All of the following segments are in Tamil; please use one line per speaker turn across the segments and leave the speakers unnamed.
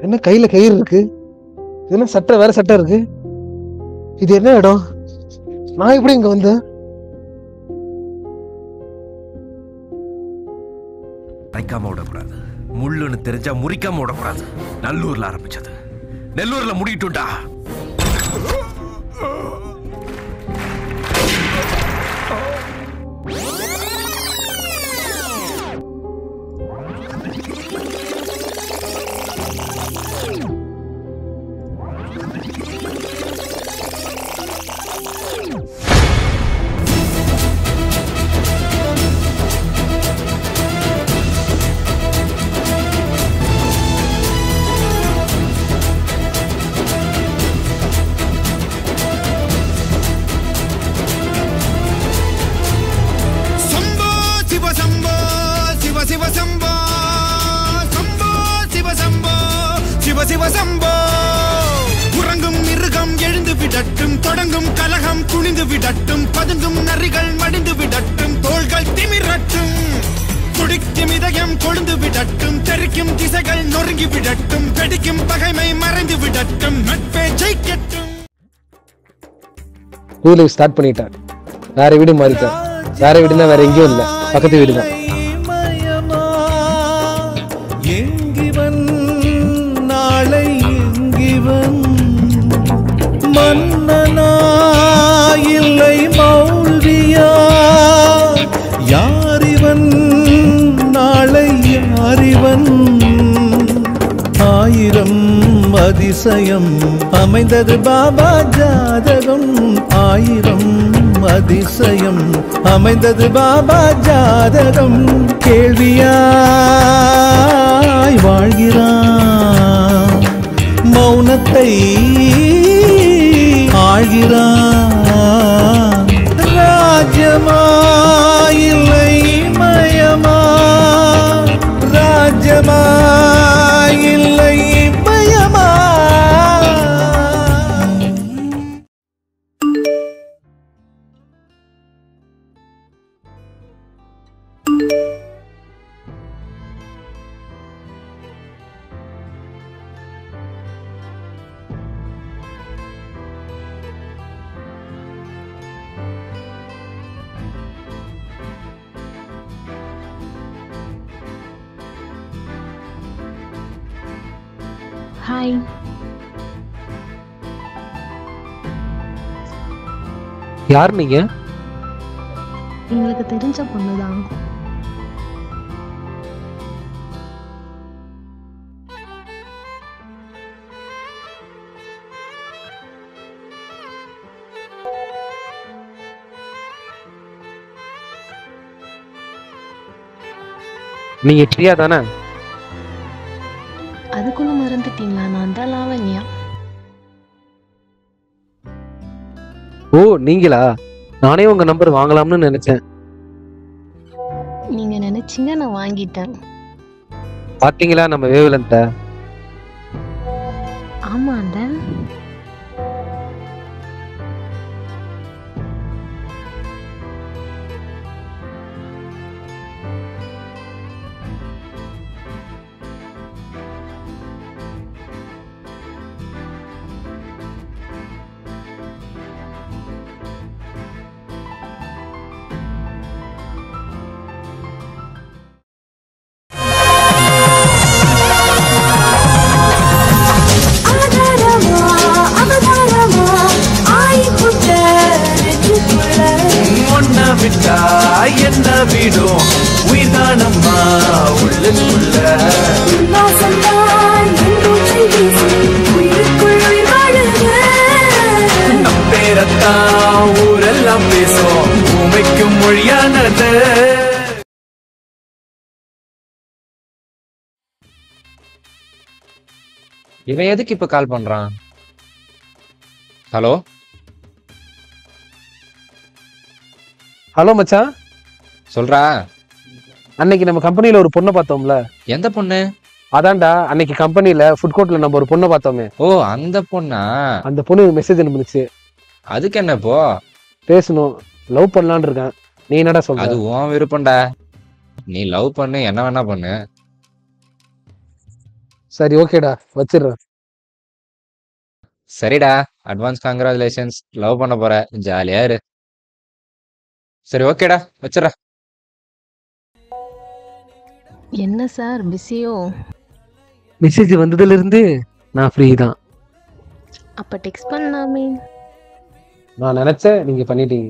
என்ன கையில கயிறு இருக்கு இது என்ன சட்டை வேற சட்டை இருக்கு இது என்ன இடம் நான் எப்படி இங்க வந்தேன்
தைக்காம விடக்கூடாது முள்ளுன்னு தெரிஞ்சா முறிக்காம விடக்கூடாது நல்லூர்ல ஆரம்பிச்சது நெல்லூர்ல முடிட்டுண்டா
சம்போ சிவ சம்போ சிவ சிவ சம்போ சம்போ சிவ சம்போ சிவ சிவ சம்போ உறங்கும் மிருகம் எழுந்து விடட்டும் தொடங்கும் கலகம் குனிந்து விடட்டும் பதுங்கும் நரிகள் மடிந்து விடட்டும் தோள்கள் திமிரட்டும் துடிக்கும் இதயம் கொழுந்து விடட்டும் தெரிக்கும் திசைகள் நொறுங்கி விடட்டும் வெடிக்கும் பகைமை மறைந்து விடட்டும் நட்பே ஜெயிக்கட்டும்
புது லைஃப் ஸ்டார்ட் பண்ணிட்டேன் வேற வீடு மாறிட்டேன் வேற வீடுனா வேற எங்கேயும் இல்ல பக்கத்து வீடு தான்
மயமா எங்கிவன் நாளை எங்கிவன் மன்னனா இல்லை மௌல்வியா யாரிவன் நாளை யாரிவன் ஆயிரம் அதிசயம் அமைந்தது பாபா ஜாதகம் ஆயிரம் அதிசயம் அமைந்தது பாபா ஜாதகம் கேள்வியாய் வாழ்கிறான் மௌனத்தை ஆழ்கிறான் ராஜ்யமா இல்லை மயமா ராஜ்யமா இல்லை மயமா
ஹாய்
யார் நீங்க
எங்களுக்கு தெரிஞ்ச பொண்ணு தான்
நீங்க பிரியா தானே
அதுக்குள்ள மறந்துட்டீங்களா நான் தான் லாவண்யா
ஓ நீங்களா நானே உங்க நம்பர் வாங்கலாம்னு நினைச்சேன்
நீங்க நினைச்சீங்க நான் வாங்கிட்டேன்
பாத்தீங்களா நம்ம வேவலந்த
ஆமாண்ட
ஆதாரமா அவதாரமா ஆயிப்புட்ட நெஞ்சுக்குள்ள
ஒன்ன விட்டா என்ன விடும் உயிர்தானம்மா உள்ளுக்குள்ள
வாசம்தான் என் மூச்சை வீசி உயிருக்குள் உயிர் வாழுங்க
நம் பேரத்தான் ஊரெல்லாம் பேசும் உமைக்கும் மொழியானது
இவன் எதுக்கு இப்ப கால் பண்றான் ஹலோ
ஹலோ மச்சான்
சொல்றா
அன்னைக்கு நம்ம கம்பெனில ஒரு பொண்ணை பார்த்தோம்ல
எந்த பொண்ணு
அதான்டா அன்னைக்கு கம்பெனில ஃபுட் கோர்ட்ல நம்ம ஒரு பொண்ணை பார்த்தோமே
ஓ அந்த பொண்ணா
அந்த பொண்ணு மெசேஜ் அனுப்புனுச்சு
அதுக்கு என்ன இப்போ
பேசணும் லவ் பண்ணலான்னு இருக்கேன் நீ என்னடா சொல்ற
அது உன் விருப்பம்டா நீ லவ் பண்ணு என்ன வேணா பண்ணு
சரி ஓகேடா வச்சிடுறேன்
சரிடா அட்வான்ஸ் கங்க்ராச்சுலேஷன்ஸ் லவ் பண்ண போற ஜாலியா இரு சரி ஓகேடா வச்சிடறேன்
என்ன சார் பிஸியோ
மெசேஜ் வந்ததுல இருந்து நான் ஃப்ரீ தான்
அப்ப டெக்ஸ்ட் பண்ணலாமே
நான் நினைச்சேன் நீங்க பண்ணிட்டீங்க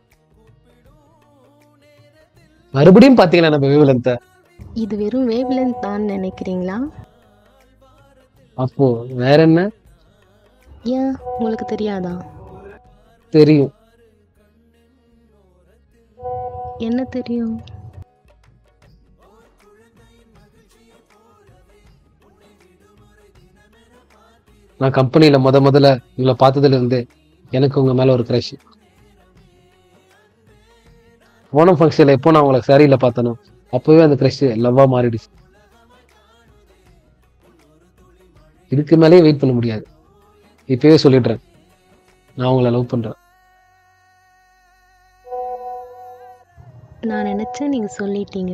மறுபடியும் பாத்தீங்களா நம்ம வேவ்லென்த்த
இது வெறும் வேவ்லென்த் தான் நினைக்கிறீங்களா
அப்போ வேற என்ன
ஏன் உங்களுக்கு தெரியாதா
தெரியும்
என்ன தெரியும்
நான் கம்பெனில முத முதல்ல உங்களை பார்த்ததுல இருந்து எனக்கு உங்க மேல ஒரு கிரஷ் ஓணம் ஃபங்க்ஷன்ல எப்போ நான் உங்களை சரியில்ல பார்த்தனோ அப்பவே அந்த கிரஷ் லவ்வா மாறிடுச்சு இதுக்கு மேலேயே வெயிட் பண்ண முடியாது இப்பவே சொல்லிடுறேன் நான் உங்களை லவ் பண்றேன்
நான் நினைச்சேன் நீங்க சொல்லிட்டீங்க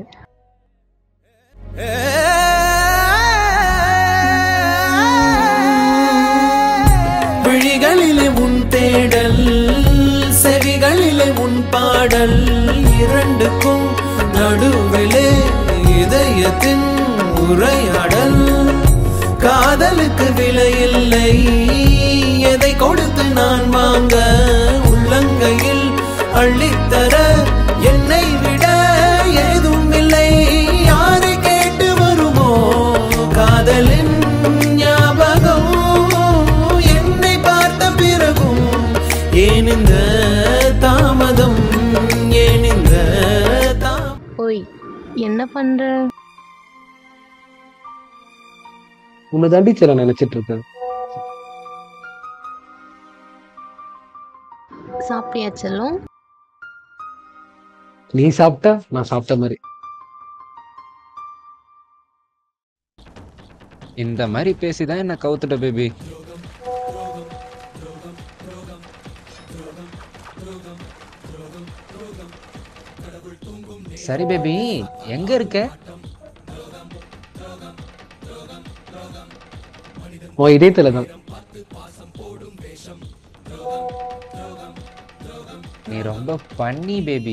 விழிகளிலே உன் தேடல் செவிகளிலே உன் பாடல் இரண்டுக்கும் நடுவிலே இதயத்தின் உரையாடல் காதலுக்கு விலையில்லை எதை கொடுத்து நான் வாங்க உள்ளங்கையில் அள்ளித்தர என்னை விட ஏதும் இல்லை யாரை கேட்டு வருமோ காதலின் ஞாபகம் என்னை பார்த்த பிறகும் ஏன் இந்த தாமதம் ஏன் இந்த தாமதம்
ஓய் என்ன பண்ற
உன்னை தாண்டி சில நினைச்சிட்டு இருக்கேன்
சாப்பிட்டியா செல்லம்
நீ சாப்பிட்டா நான் சாப்பிட்ட மாதிரி
இந்த மாதிரி பேசிதான் என்ன கவுத்துட்ட பேபி சரி பேபி எங்க இருக்க
உன் இதயத்துல தான்
நீ ரொம்ப பண்ணி பேபி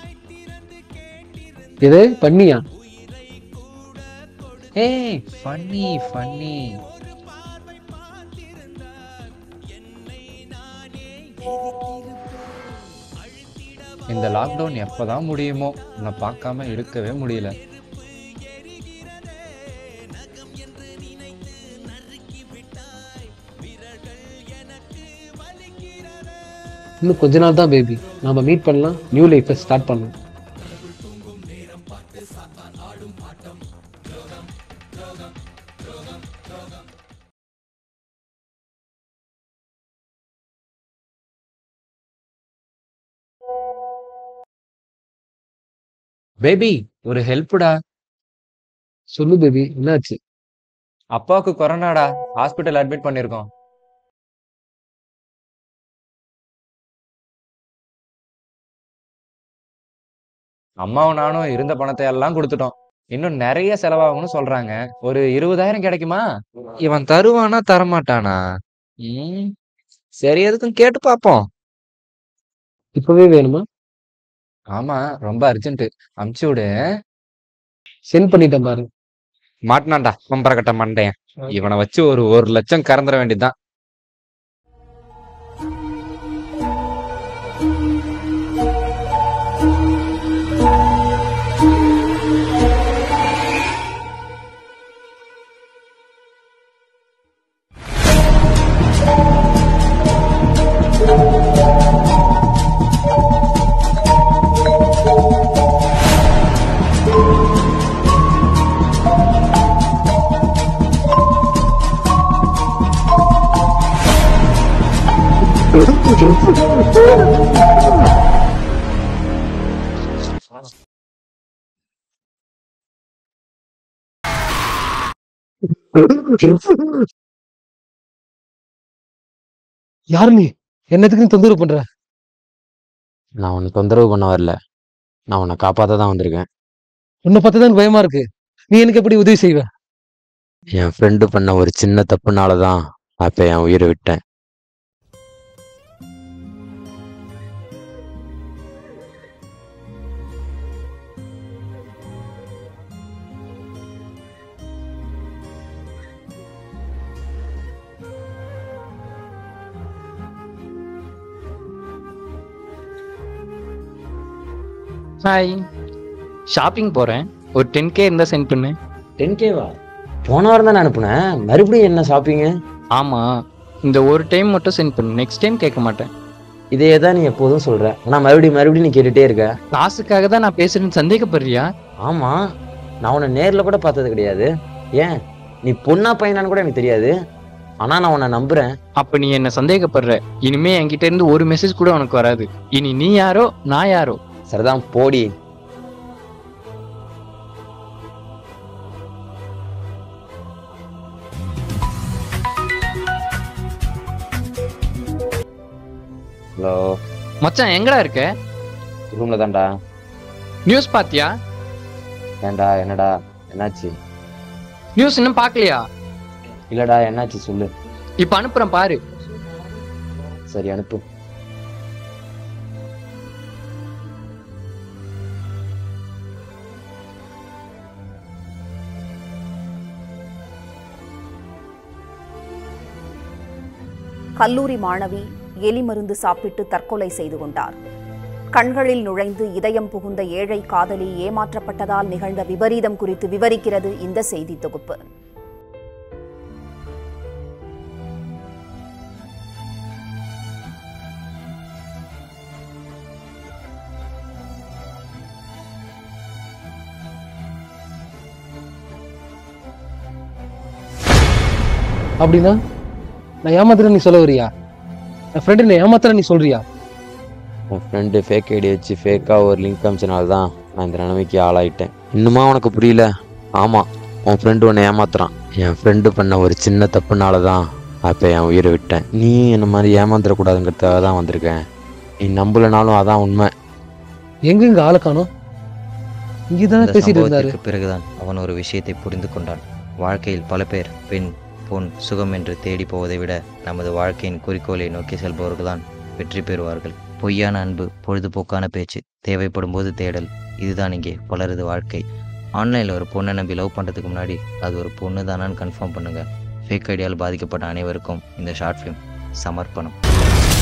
எது பண்ணியா
ஏய் ஃபன்னி ஃபன்னி இந்த லாக்டவுன் எப்பதான் முடியுமோ உன்னை பார்க்காம இருக்கவே முடியல
இன்னும் கொஞ்ச நாள் தான் பேபி நாம மீட் பண்ணலாம் நியூ லைஃப்பை ஸ்டார்ட் பண்ணலாம்
பேபி ஒரு ஹெல்ப்டா
சொல்லு பேபி என்னாச்சு
அப்பாவுக்கு கொரோனாடா ஹாஸ்பிட்டல் அட்மிட் பண்ணிருக்கோம் அம்மாவும் நானும் இருந்த பணத்தை எல்லாம் கொடுத்துட்டோம் இன்னும் நிறைய செலவாகும்னு சொல்றாங்க ஒரு இருபதாயிரம் கிடைக்குமா இவன் தருவானா தரமாட்டானா ம் சரி எதுக்கும் கேட்டு பாப்போம்
இப்பவே வேணுமா
ஆமா ரொம்ப அர்ஜென்ட் அமுச்சு விடு
சென்ட் பண்ணிட்டேன் பாரு
மாட்டினான்டா பம்பரக்கட்ட மண்டையன் இவனை வச்சு ஒரு ஒரு லட்சம் கறந்துட வேண்டியதுதான்
யாரு நீ என்னத்துக்கு நீ தொந்தரவு பண்ற
நான் உன்னை தொந்தரவு பண்ண வரல நான் உன்னை காப்பாத்த தான் வந்திருக்கேன்
உன்னை பார்த்தா தான் எனக்கு பயமா இருக்கு நீ எனக்கு எப்படி உதவி செய்வ
என் ஃப்ரெண்டு பண்ண ஒரு சின்ன தப்புனால தான் அப்போ என் உயிரை விட்டேன்
ஹாய் ஷாப்பிங் போகிறேன் ஒரு டென் கே இருந்தால் சென்ட் பண்ணு
டென் கேவா போன வாரம் தானே அனுப்புனேன் மறுபடியும் என்ன ஷாப்பிங்கு
ஆமாம் இந்த ஒரு டைம் மட்டும் சென்ட் பண்ணு நெக்ஸ்ட் டைம் கேட்க மாட்டேன்
இதே தான் நீ எப்போதும் சொல்ற ஆனால் மறுபடியும் மறுபடியும் நீ கேட்டுட்டே இருக்க
காசுக்காக தான் நான் பேசுறேன்னு சந்தேகப்படுறியா
ஆமா நான் உன்னை நேர்ல கூட பார்த்தது கிடையாது ஏன் நீ பொண்ணா பையனான்னு கூட எனக்கு தெரியாது ஆனா நான் உன்னை நம்புறேன்
அப்ப நீ என்ன சந்தேகப்படுற இனிமே என்கிட்ட இருந்து ஒரு மெசேஜ் கூட உனக்கு வராது இனி நீ யாரோ நான் யாரோ
சரிதான் போடி ஹலோ
மச்சான் எங்கடா இருக்க
ரூம்ல தான்டா
நியூஸ் பாத்தியா
ஏன்டா என்னடா என்னாச்சு
நியூஸ் இன்னும் பார்க்கலையா
இல்லடா என்னாச்சு சொல்லு
இப்ப அனுப்புறேன் பாரு
சரி அனுப்பு
கல்லூரி மாணவி எலி மருந்து சாப்பிட்டு தற்கொலை செய்து கொண்டார் கண்களில் நுழைந்து இதயம் புகுந்த ஏழை காதலி ஏமாற்றப்பட்டதால் நிகழ்ந்த விபரீதம் குறித்து விவரிக்கிறது இந்த செய்தி தொகுப்பு
அப்படின்னா நான் ஏமாத்துறேன் நீ சொல்ல வரியா என் ஃப்ரெண்டு என்ன ஏமாத்துறேன் நீ சொல்றியா
என் ஃப்ரெண்டு ஃபேக் ஐடி வச்சு ஃபேக்காக ஒரு லிங்க் அமிச்சனால தான் நான் இந்த நிலைமைக்கு ஆளாயிட்டேன் இன்னுமா உனக்கு புரியல ஆமாம் உன் ஃப்ரெண்டு உன்னை ஏமாத்துறான் என் ஃப்ரெண்டு பண்ண ஒரு சின்ன தப்புனால தான் அப்போ என் உயிரை விட்டேன் நீ என்ன மாதிரி ஏமாந்துடக்கூடாதுங்கிறதுக்காக தான் வந்திருக்கேன் நீ நம்பலனாலும் அதான் உண்மை
எங்க இங்க ஆளை காணோம் இங்கதானே
இந்த
பேசிட்டு இருந்தாரு
சம்பவத்திற்கு பிறகுதான் அவன் ஒரு விஷயத்தை புரிந்து கொண்டான் வாழ்க்கையில் பல பேர் பெண் பொன் சுகம் என்று தேடி போவதை விட நமது வாழ்க்கையின் குறிக்கோளை நோக்கி செல்பவர்கள்தான் வெற்றி பெறுவார்கள் பொய்யான அன்பு பொழுதுபோக்கான பேச்சு தேவைப்படும் போது தேடல் இதுதான் இங்கே பலரது வாழ்க்கை ஆன்லைனில் ஒரு பொண்ணை நம்பி லவ் பண்ணுறதுக்கு முன்னாடி அது ஒரு பொண்ணு தானான்னு கன்ஃபார்ம் பண்ணுங்க ஃபேக் ஐடியால் பாதிக்கப்பட்ட அனைவருக்கும் இந்த ஷார்ட் ஃபிலிம் சமர்ப்பணம்